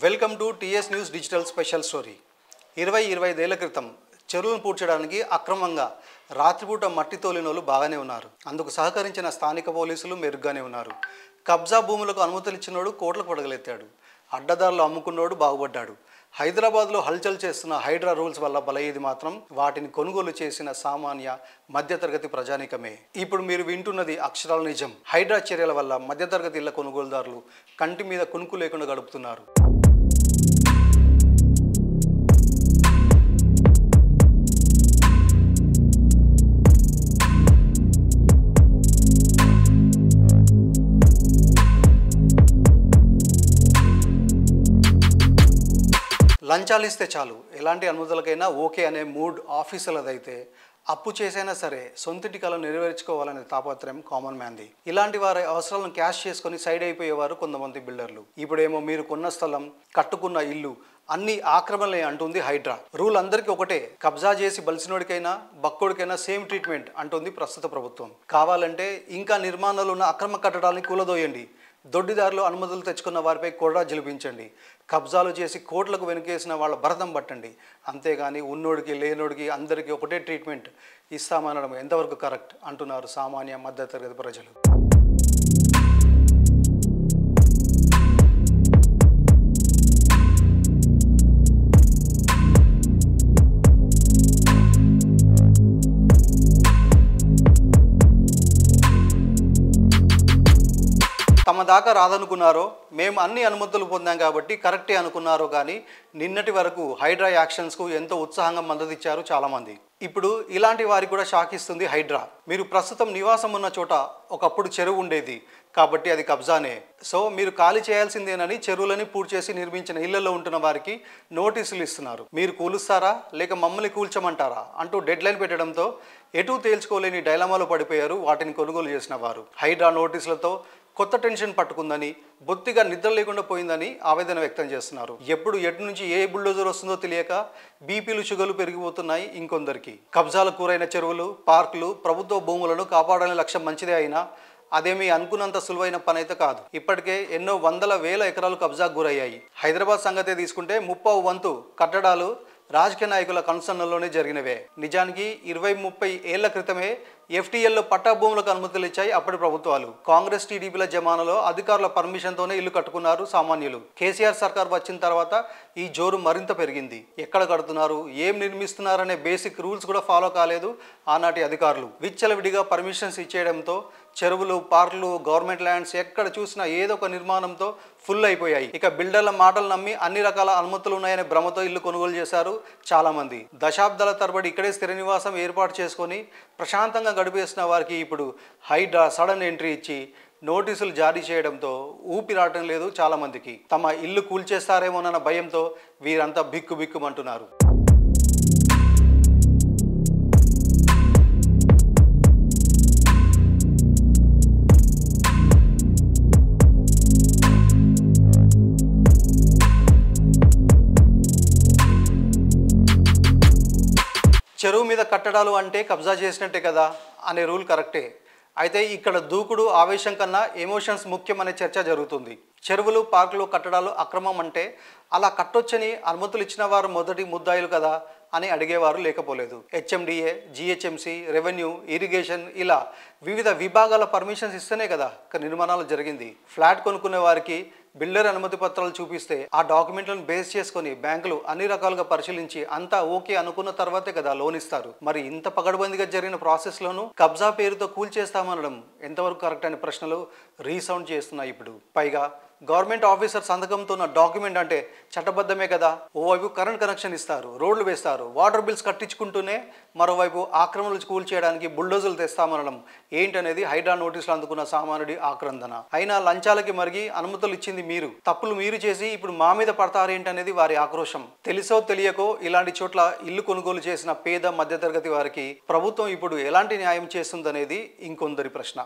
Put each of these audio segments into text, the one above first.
welcome to TS news digital special story ఇరవై ఇరవై ఐదేళ్ల క్రితం చెరువులను పూడ్చడానికి అక్రమంగా రాత్రిపూట మట్టి తోలినోళ్ళు బాగానే ఉన్నారు అందుకు సహకరించిన స్థానిక పోలీసులు మెరుగ్గానే ఉన్నారు కబ్జా భూములకు అనుమతులు ఇచ్చినోడు కోట్లకు పడగలెత్తాడు అడ్డదారులు అమ్ముకున్నోడు బాగుపడ్డాడు హైదరాబాద్లో హల్చల్ చేస్తున్న హైడ్రా రూల్స్ వల్ల బలయ్యేది మాత్రం వాటిని కొనుగోలు చేసిన సామాన్య మధ్యతరగతి ప్రజానికమే ఇప్పుడు మీరు వింటున్నది అక్షరాల నిజం హైడ్రా చర్యల వల్ల మధ్యతరగతి ఇళ్ల కొనుగోలుదారులు కంటి మీద కునుకు లేకుండా గడుపుతున్నారు లంచాలు ఇస్తే చాలు ఎలాంటి అనుమతులకైనా ఓకే అనే మూడ్ ఆఫీసులదైతే అప్పు చేసైనా సరే సొంతింటి కళ నెరవేర్చుకోవాలనే తాపత్రయం కామన్ మ్యాన్ది ఇలాంటి వారి అవసరాలను క్యాష్ చేసుకొని సైడ్ అయిపోయేవారు కొంతమంది బిల్డర్లు ఇప్పుడేమో మీరు కొన్న స్థలం కట్టుకున్న ఇల్లు అన్ని ఆక్రమణలే అంటుంది హైడ్రా రూల్ అందరికీ ఒకటే కబ్జా చేసి బలిసినోడికైనా బక్కోడికైనా సేమ్ ట్రీట్మెంట్ అంటుంది ప్రస్తుత ప్రభుత్వం కావాలంటే ఇంకా నిర్మాణాలు ఉన్న అక్రమ కట్టడాలని కూలదోయండి దొడ్డిదారులు అనుమతులు తెచ్చుకున్న వారిపై కూడా జలిపించండి కబ్జాలు చేసి కోట్లకు వెనుకేసిన వాళ్ళ భరతం పట్టండి అంతేగాని ఉన్నోడికి లేనోడికి అందరికీ ఒకటే ట్రీట్మెంట్ ఇస్తామనడం ఎంతవరకు కరెక్ట్ అంటున్నారు సామాన్య మధ్యతరగతి ప్రజలు తమ దాకా రాదనుకున్నారో మేము అన్ని అనుమతులు పొందాం కాబట్టి కరెక్టే అనుకున్నారో కానీ నిన్నటి వరకు హైడ్రా యాక్షన్స్కు ఎంతో ఉత్సాహంగా మద్దతు ఇచ్చారు చాలామంది ఇప్పుడు ఇలాంటి వారికి కూడా షాక్ ఇస్తుంది హైడ్రా మీరు ప్రస్తుతం నివాసం ఉన్న చోట ఒకప్పుడు చెరువు ఉండేది కాబట్టి అది కబ్జానే సో మీరు ఖాళీ చేయాల్సిందేనని చెరువులని పూర్తి చేసి నిర్మించిన ఇళ్లలో ఉంటున్న వారికి నోటీసులు ఇస్తున్నారు మీరు కూలుస్తారా లేక మమ్మల్ని కూల్చమంటారా అంటూ డెడ్ లైన్ పెట్టడంతో ఎటూ తేల్చుకోలేని డైలమాలో పడిపోయారు వాటిని కొనుగోలు చేసిన వారు హైడ్రా నోటీసులతో కొత్త టెన్షన్ పట్టుకుందని బొత్తిగా నిద్ర లేకుండా పోయిందని ఆవేదన వ్యక్తం చేస్తున్నారు ఎప్పుడు ఎటు నుంచి ఏ బుల్డోజర్ వస్తుందో తెలియక బీపీలు షుగర్లు పెరిగిపోతున్నాయి ఇంకొందరికి కబ్జాల కూరైన చెరువులు పార్కులు ప్రభుత్వ భూములను కాపాడాలనే లక్ష్యం మంచిదే అయినా అదేమీ అనుకున్నంత సులువైన పని అయితే కాదు ఇప్పటికే ఎన్నో వందల వేల ఎకరాలు కబ్జాకు గురయ్యాయి హైదరాబాద్ సంగతే తీసుకుంటే ముప్పావు వంతు కట్టడాలు రాజకీయ నాయకుల కన్సర్న్లోనే జరిగినవే నిజానికి ఇరవై ముప్పై ఏళ్ల క్రితమే ఎఫ్టీఎల్లో పట్టా భూములకు అనుమతులు ఇచ్చాయి అప్పటి ప్రభుత్వాలు కాంగ్రెస్ టీడీపీల జమానాలో అధికారుల పర్మిషన్తోనే ఇల్లు కట్టుకున్నారు సామాన్యులు కేసీఆర్ సర్కార్ వచ్చిన తర్వాత ఈ జోరు మరింత పెరిగింది ఎక్కడ కడుతున్నారు ఏం నిర్మిస్తున్నారనే బేసిక్ రూల్స్ కూడా ఫాలో కాలేదు ఆనాటి అధికారులు విచ్చలవిడిగా పర్మిషన్స్ ఇచ్చేయడంతో చెరువులు పార్కులు గవర్నమెంట్ ల్యాండ్స్ ఎక్కడ చూసినా ఏదో ఒక నిర్మాణంతో ఫుల్ అయిపోయాయి ఇక బిల్డర్ల మాటలు నమ్మి అన్ని రకాల అనుమతులు ఉన్నాయనే భ్రమతో ఇల్లు కొనుగోలు చేశారు చాలా మంది దశాబ్దాల తరబడి ఇక్కడే స్థిర నివాసం ఏర్పాటు చేసుకొని ప్రశాంతంగా గడిపేసిన వారికి ఇప్పుడు హైడ్రా సడన్ ఎంట్రీ ఇచ్చి నోటీసులు జారీ చేయడంతో ఊపిరాటం లేదు చాలా మందికి తమ ఇల్లు కూల్చేస్తారేమోనన్న భయంతో వీరంతా బిక్కు బిక్కుమంటున్నారు చెరువు మీద కట్టడాలు అంటే కబ్జా చేసినట్టే కదా అనే రూల్ కరెక్టే అయితే ఇక్కడ దూకుడు ఆవేశం కన్నా ఎమోషన్స్ ముఖ్యం అనే చర్చ జరుగుతుంది చెరువులు పార్కులు కట్టడాలు అక్రమం అంటే అలా కట్టొచ్చని అనుమతులు ఇచ్చిన వారు మొదటి ముద్దాయిలు కదా అని అడిగేవారు లేకపోలేదు హెచ్ఎండిఏ జిహెచ్ఎంసి రెవెన్యూ ఇరిగేషన్ ఇలా వివిధ విభాగాల పర్మిషన్స్ ఇస్తేనే కదా ఇక్కడ నిర్మాణాలు జరిగింది ఫ్లాట్ కొనుక్కునే వారికి బిల్డర్ అనుమతి పత్రాలు చూపిస్తే ఆ డాక్యుమెంట్లను బేస్ చేసుకొని బ్యాంకులు అన్ని రకాలుగా పరిశీలించి అంతా ఓకే అనుకున్న తర్వాతే కదా లోన్ ఇస్తారు మరి ఇంత పగడబందిగా జరిగిన ప్రాసెస్లోనూ కబ్జా పేరుతో కూల్చేస్తామనడం ఎంతవరకు కరెక్ట్ అనే ప్రశ్నలు రీసౌండ్ చేస్తున్నాయి ఇప్పుడు పైగా గవర్నమెంట్ ఆఫీసర్ సంతకంతో ఉన్న డాక్యుమెంట్ అంటే చట్టబద్ధమే కదా ఓవైపు కరెంట్ కనెక్షన్ ఇస్తారు రోడ్లు వేస్తారు వాటర్ బిల్స్ కట్టించుకుంటూనే మరోవైపు ఆక్రమణలు కూల్ చేయడానికి బుల్డోజర్లు తెస్తామనడం ఏంటనేది హైడ్రా నోటీసులు అందుకున్న సామాన్యుడి ఆక్రందన అయినా లంచాలకి మరిగి అనుమతులు ఇచ్చింది మీరు తప్పులు మీరు చేసి ఇప్పుడు మా మీద పడతారేంటనేది వారి ఆక్రోశం తెలిసో తెలియకో ఇలాంటి చోట్ల ఇల్లు కొనుగోలు చేసిన పేద మధ్యతరగతి వారికి ప్రభుత్వం ఇప్పుడు ఎలాంటి న్యాయం చేస్తుందనేది ఇంకొందరి ప్రశ్న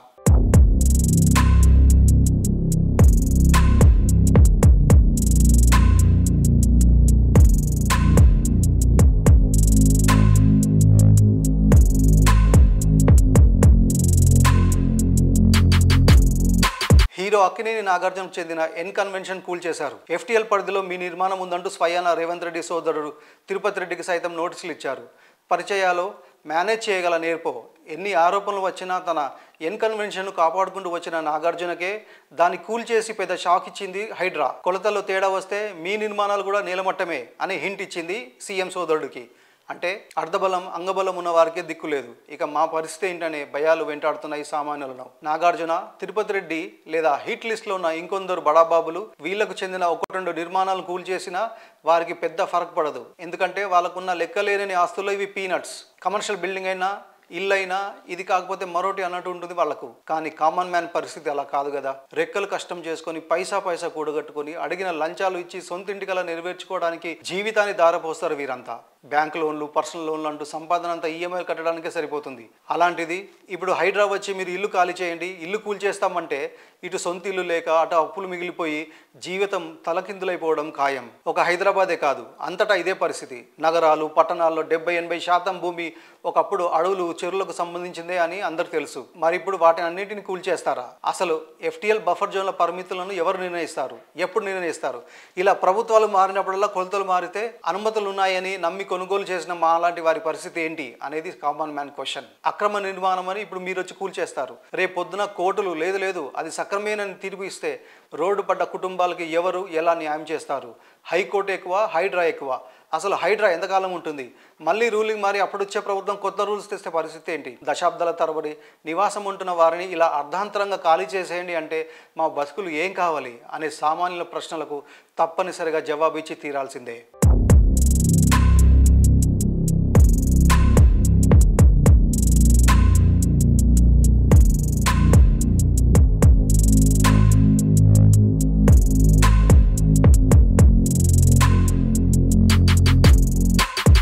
హీరో అక్కినేని నాగార్జునకు చెందిన ఎన్ కన్వెన్షన్ కూల్ చేశారు ఎఫ్టీఎల్ పరిధిలో మీ నిర్మాణం ఉందంటూ స్వయాన రేవంత్ రెడ్డి సోదరుడు తిరుపతి రెడ్డికి సైతం నోటీసులు ఇచ్చారు పరిచయాలు మేనేజ్ చేయగల నేర్పో ఎన్ని ఆరోపణలు వచ్చినా తన ఎన్ కన్వెన్షన్ను కాపాడుకుంటూ వచ్చిన నాగార్జునకే దాన్ని కూల్ చేసి పెద్ద షాక్ ఇచ్చింది హైడ్రా కొలతల్లో తేడా వస్తే మీ నిర్మాణాలు కూడా నీలమట్టమే అనే హింట్ ఇచ్చింది సీఎం సోదరుడికి అంటే అర్ధబలం అంగబలం ఉన్న వారికే దిక్కు లేదు ఇక మా పరిస్థితి ఏంటనే భయాలు వెంటాడుతున్నాయి సామాన్యులను నాగార్జున తిరుపతి రెడ్డి లేదా హిట్ లిస్ట్లో ఉన్న ఇంకొందరు బడాబాబులు వీళ్లకు చెందిన ఒకటి రెండు నిర్మాణాలు కూల్ చేసినా వారికి పెద్ద ఫరక్ పడదు ఎందుకంటే వాళ్ళకున్న లెక్కలేని ఆస్తులు ఇవి పీనట్స్ కమర్షియల్ బిల్డింగ్ అయినా ఇల్లు అయినా ఇది కాకపోతే మరోటి అన్నట్టు ఉంటుంది వాళ్ళకు కానీ కామన్ మ్యాన్ పరిస్థితి అలా కాదు కదా రెక్కలు కష్టం చేసుకొని పైసా పైసా కూడగట్టుకొని అడిగిన లంచాలు ఇచ్చి సొంత ఇంటికలా నెరవేర్చుకోవడానికి జీవితాన్ని దారపోస్తారు వీరంతా బ్యాంక్ లోన్లు పర్సనల్ లోన్లు అంటూ సంపాదన అంతా ఈఎంఐ కట్టడానికే సరిపోతుంది అలాంటిది ఇప్పుడు హైడ్రా వచ్చి మీరు ఇల్లు ఖాళీ చేయండి ఇల్లు కూల్చేస్తామంటే ఇటు సొంత ఇల్లు లేక అటు అప్పులు మిగిలిపోయి జీవితం తలకిందులైపోవడం ఖాయం ఒక హైదరాబాదే కాదు అంతటా ఇదే పరిస్థితి నగరాలు పట్టణాల్లో డెబ్బై ఎనభై శాతం భూమి ఒకప్పుడు అడవులు చెరువులకు సంబంధించిందే అని అందరికి తెలుసు మరి ఇప్పుడు వాటిని అన్నింటిని కూల్చేస్తారా అసలు ఎఫ్టీఎల్ బఫర్ జోన్ల పరిమితులను ఎవరు నిర్ణయిస్తారు ఎప్పుడు నిర్ణయిస్తారు ఇలా ప్రభుత్వాలు మారినప్పుడల్లా కొలతలు మారితే అనుమతులు ఉన్నాయని నమ్మి కొనుగోలు చేసిన మా లాంటి వారి పరిస్థితి ఏంటి అనేది కామన్ మ్యాన్ క్వశ్చన్ అక్రమ నిర్మాణం అని ఇప్పుడు మీరు వచ్చి కూల్చేస్తారు రేపు పొద్దున కోర్టులు లేదు లేదు అది సక్రమేనని తీర్పు ఇస్తే రోడ్డు పడ్డ కుటుంబాలకి ఎవరు ఎలా న్యాయం చేస్తారు హైకోర్టు ఎక్కువ హైడ్రా ఎక్కువ అసలు హైడ్రా ఎంతకాలం ఉంటుంది మళ్ళీ రూలింగ్ మారి అప్పుడు వచ్చే ప్రభుత్వం కొత్త రూల్స్ తెస్తే పరిస్థితి ఏంటి దశాబ్దాల తరబడి నివాసం ఉంటున్న వారిని ఇలా అర్ధాంతరంగా ఖాళీ చేసేయండి అంటే మా బతుకులు ఏం కావాలి అనే సామాన్యుల ప్రశ్నలకు తప్పనిసరిగా జవాబిచ్చి తీరాల్సిందే